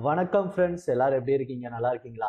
வணக்கம் ஃப்ரெண்ட்ஸ் எல்லாரும் எப்படி இருக்கீங்க நல்லா இருக்கீங்களா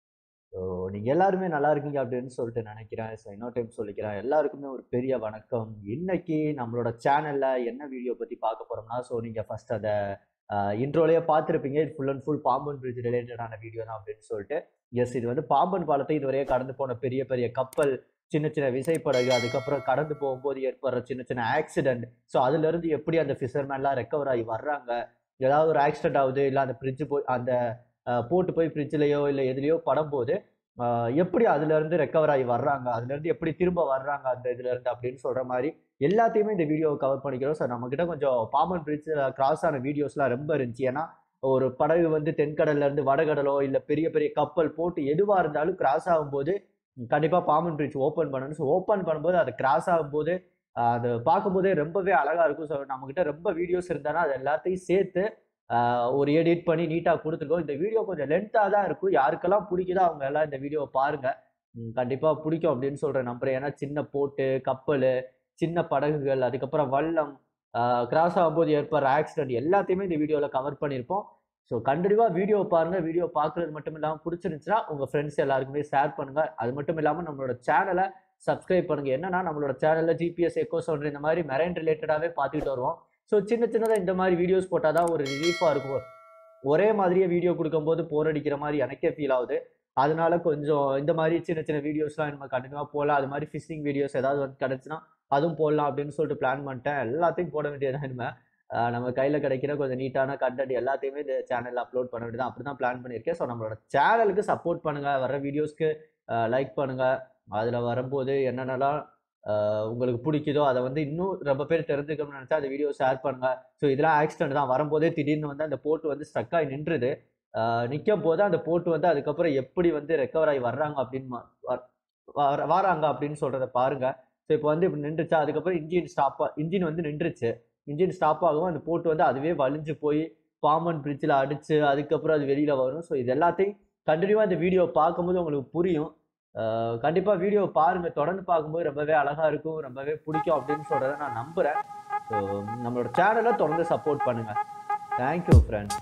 ஸோ நீங்கள் எல்லாருமே நல்லா இருக்கீங்க அப்படின்னு சொல்லிட்டு நினைக்கிறேன் ஸோ இன்னொரு டைம் சொல்லிக்கிறேன் எல்லாருக்குமே ஒரு பெரிய வணக்கம் இன்னைக்கு நம்மளோட சேனலில் என்ன வீடியோ பற்றி பார்க்க போகிறோம்னா ஸோ நீங்கள் ஃபர்ஸ்ட் அதை இன்ட்ரோலேயே பார்த்துருப்பீங்க இது full and full Pamban bridge ரிலேட்டடான வீடியோ தான் அப்படின்னு சொல்லிட்டு எஸ் இது வந்து பாம்பன் பாலத்தை இதுவரையே கடந்து போன பெரிய பெரிய கப்பல் சின்ன சின்ன விசைப்படகு அதுக்கப்புறம் கடந்து போகும்போது ஏற்படுற சின்ன சின்ன ஆக்சிடென்ட் ஸோ அதுலேருந்து எப்படி அந்த ஃபிஷர்மேன்லாம் ரெக்கவர் ஆகி வர்றாங்க ஏதாவது ஒரு ஆக்சிடென்ட் ஆகுது இல்லை அந்த ஃப்ரிட்ஜ் போய் அந்த அஹ், போட்டு போய் ஃப்ரிட்ஜ்லேயோ இல்லை எதுலேயோ படும்போது அஹ், எப்படி அதுலேருந்து ரெக்கவர் ஆகி வர்றாங்க அதுலேருந்து எப்படி திரும்ப வர்றாங்க அந்த இதுலேருந்து அப்படின்னு சொல்கிற மாதிரி எல்லாத்தையுமே இந்த வீடியோவை கவர் பண்ணிக்கிறோம் ஸோ நம்மக்கிட்ட கொஞ்சம் பாம்பன் பிரிட்ஜில் கிராஸ் ஆன வீடியோஸ்லாம் ரொம்ப இருந்துச்சு ஏன்னா ஒரு படகு வந்து தென்கடல்ல இருந்து வடகடலோ இல்லை பெரிய பெரிய கப்பல் போட்டு எதுவாக இருந்தாலும் கிராஸ் ஆகும்போது கண்டிப்பாக பாம்பன் பிரிட்ஜ் ஓப்பன் பண்ணணும் ஸோ ஓப்பன் பண்ணும்போது அது கிராஸ் ஆகும்போது ஆஹ் அது பார்க்கும்போதே ரொம்பவே அழகாக இருக்கும் ஸோ நம்மக்கிட்ட ரொம்ப வீடியோஸ் இருந்தானா அது எல்லாத்தையும் சேர்த்து ஆஹ் ஒரு எடிட் பண்ணி நீட்டாக கொடுத்துருக்கோம் இந்த வீடியோ கொஞ்சம் லென்த்தாக தான் இருக்கும் யாருக்கெல்லாம் பிடிக்குதோ அவங்க எல்லாம் இந்த வீடியோவை பாருங்கள் கண்டிப்பாக பிடிக்கும் அப்படின்னு சொல்கிறேன் நம்புறேன் ஏன்னா சின்ன போட்டு கப்பல் சின்ன படகுகள் அதுக்கப்புறம் வல்லம் கிராஸ் ஆகும்போது ஏற்படுற ஆக்சிடென்ட் எல்லாத்தையுமே இந்த வீடியோவில் கவர் பண்ணியிருப்போம் ஸோ கண்டிப்பாக வீடியோ பாருங்கள் வீடியோ பார்க்குறது மட்டும் இல்லாமல் பிடிச்சிருந்துச்சுன்னா உங்கள் ஃப்ரெண்ட்ஸ் எல்லாருக்குமே ஷேர் பண்ணுங்கள் அது மட்டும் இல்லாமல் நம்மளோட சேனலை சப்ஸ்கிரைப் பண்ணுங்க என்னன்னா நம்மளோட சேனலில் ஜிபிஎஸ் எக்கோ சவுண்ட் இந்த மாதிரி மெரைன் ரிலேட்டடாகவே பார்த்துக்கிட்டு வருவோம் ஸோ சின்ன சின்னதாக இந்த மாதிரி வீடியோஸ் போட்டால் தான் ஒரு ரிலீஃபாக இருக்கும் ஒரே மாதிரியே வீடியோ கொடுக்கும்போது போர் அடிக்கிற மாதிரி எனக்கே ஃபீல் ஆகுது அதனால கொஞ்சம் இந்த மாதிரி சின்ன சின்ன வீடியோஸ்லாம் நம்ம கண்டினியூவாக போடலாம் அது மாதிரி ஃபிஷிங் வீடியோஸ் ஏதாவது வந்து கிடச்சுன்னா அதுவும் போடலாம் அப்படின்னு சொல்லிட்டு பிளான் பண்ணிட்டேன் எல்லாத்தையும் போட வேண்டியதான் இனிமே ஆஹ் நம்ம கையில் கிடைக்கிற கொஞ்சம் நீட்டான கண்டென்ட் எல்லாத்தையுமே இந்த சேனலில் அப்லோட் பண்ண வேண்டியதான் அப்படி தான் பிளான் பண்ணியிருக்கேன் ஸோ நம்மளோட சேனலுக்கு சப்போர்ட் பண்ணுங்கள் வர வீடியோஸ்க்கு லைக் பண்ணுங்கள் அதில் வரும்போது என்னென்னலாம் ஆஹ் உங்களுக்கு பிடிக்குதோ அதை வந்து இன்னும் ரொம்ப பேர் தெரிஞ்சுக்கணும்னு நினச்சா அந்த வீடியோ ஷேர் பண்ணுங்க ஸோ இதெல்லாம் ஆக்சிடென்ட் தான் வரும்போதே திடீர்னு வந்து அந்த போட்டு வந்து ஸ்டக் ஆகி நின்றுது நிற்கும் போது அந்த போட்டு வந்து அதுக்கப்புறம் எப்படி வந்து ரெக்கவர் ஆகி வர்றாங்க அப்படின்னு ம- வர- வர- வராங்க அப்படின்னு சொல்கிறத பாருங்க ஸோ இப்போ வந்து இப்படி நின்றுச்சா அதுக்கப்புறம் இன்ஜின் ஸ்டாப் இன்ஜின் வந்து நின்றுச்சு இன்ஜின் ஸ்டாப் ஆகும் அந்த போட்டு வந்து அதுவே வலிஞ்சு போய் பாம்பன் பிரிட்ஜில் அடிச்சு அதுக்கப்புறம் அது வெளியில் வரும் ஸோ இது எல்லாத்தையும் கண்டினியூவாக இந்த வீடியோ பார்க்கும்போது உங்களுக்கு புரியும் அஹ் கண்டிப்பா வீடியோ பாருங்க தொடர்ந்து பார்க்கும்போது ரொம்பவே அழகா இருக்கும் ரொம்பவே பிடிக்கும் அப்படின்னு சொல்றதை நான் நம்புறேன் ஸோ நம்மளோட சேனலை தொடர்ந்து சப்போர்ட் பண்ணுங்க thank you friends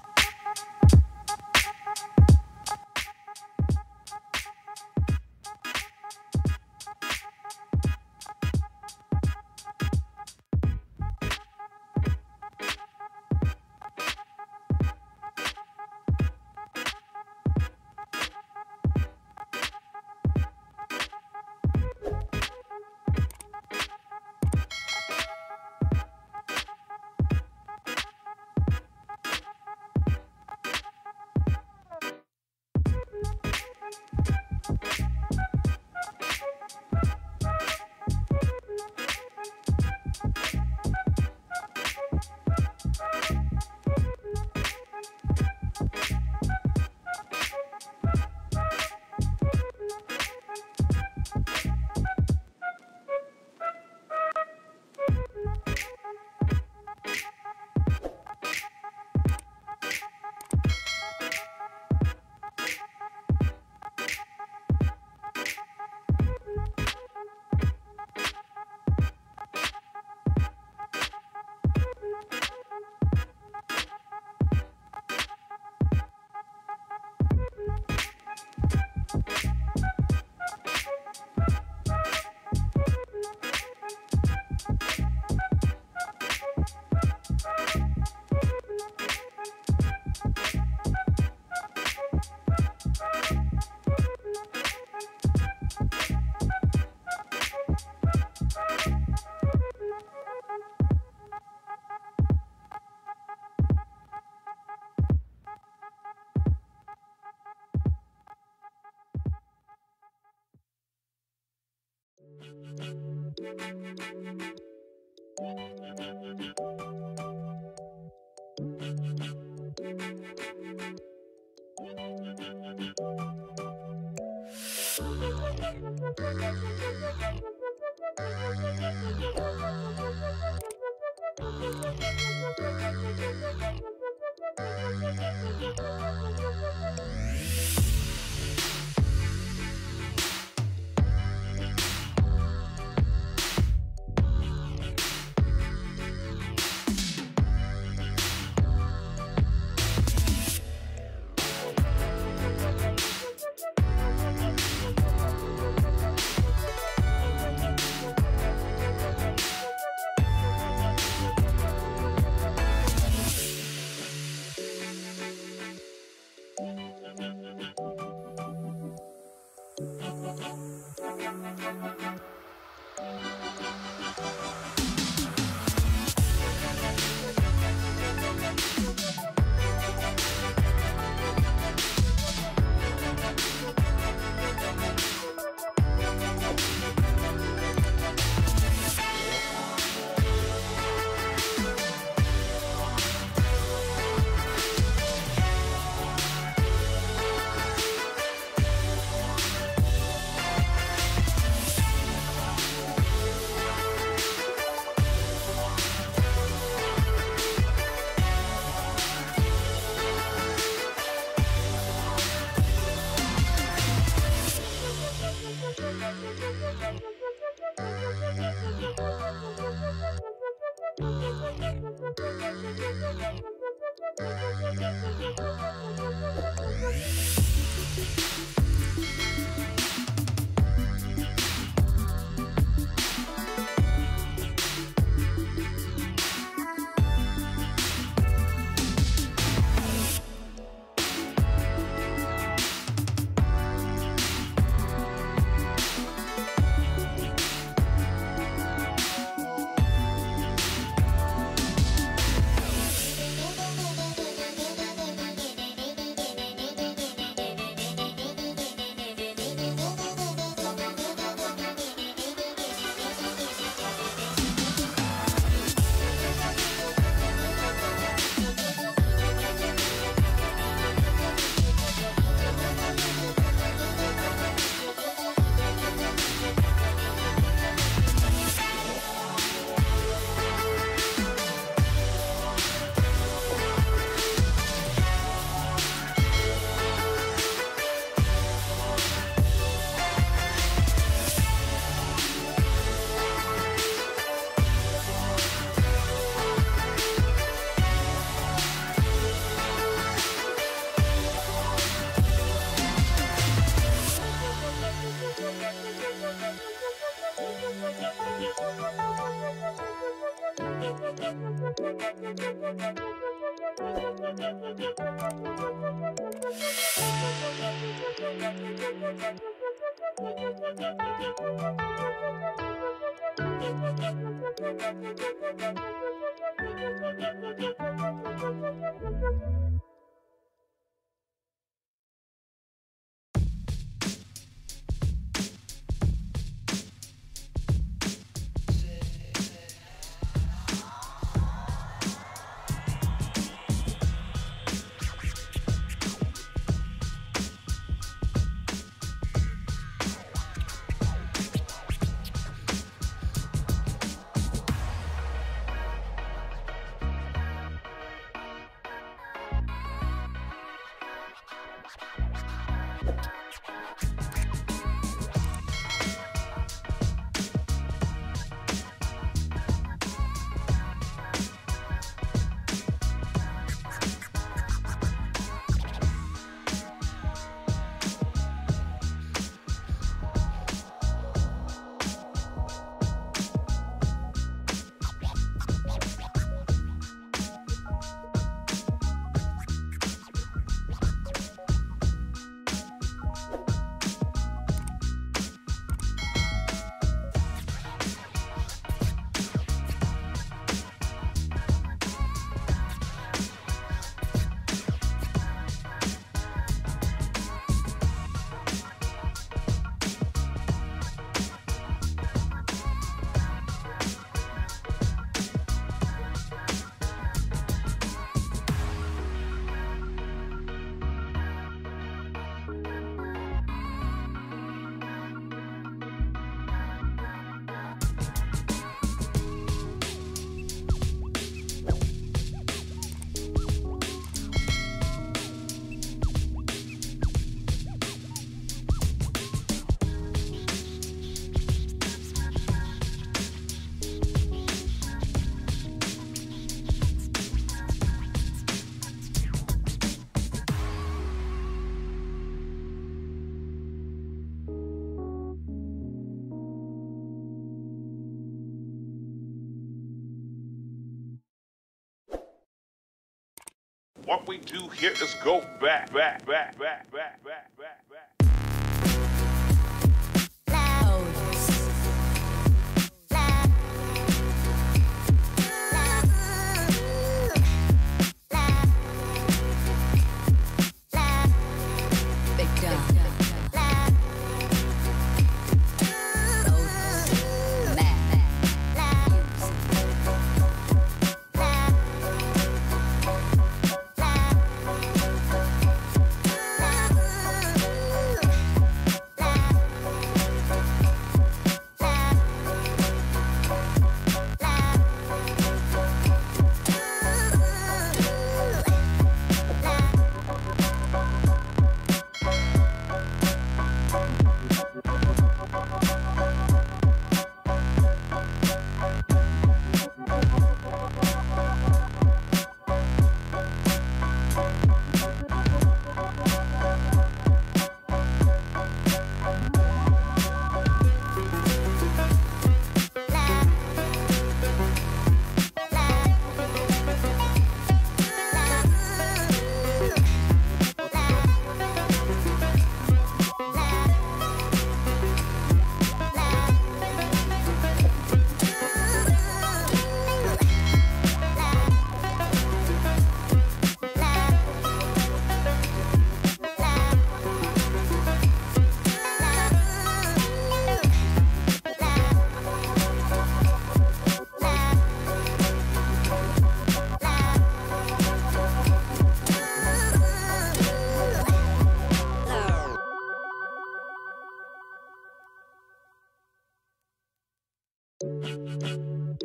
What we do here is go back, back, back, back, back, back, back, back.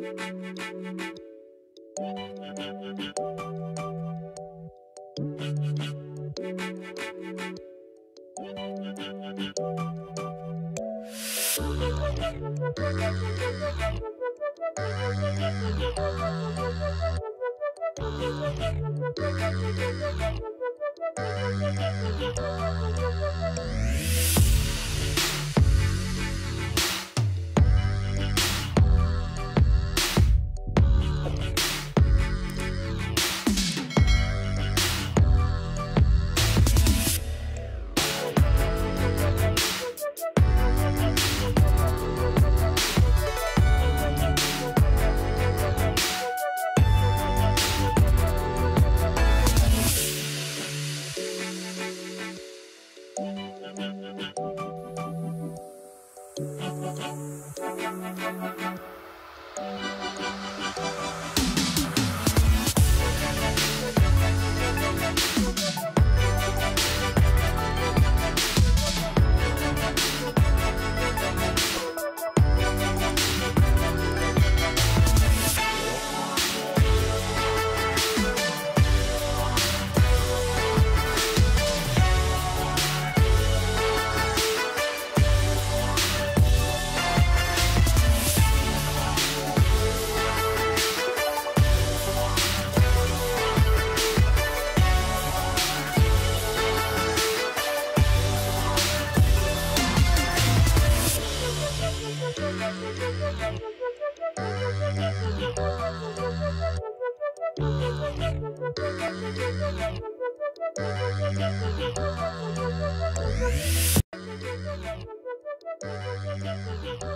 Thank you.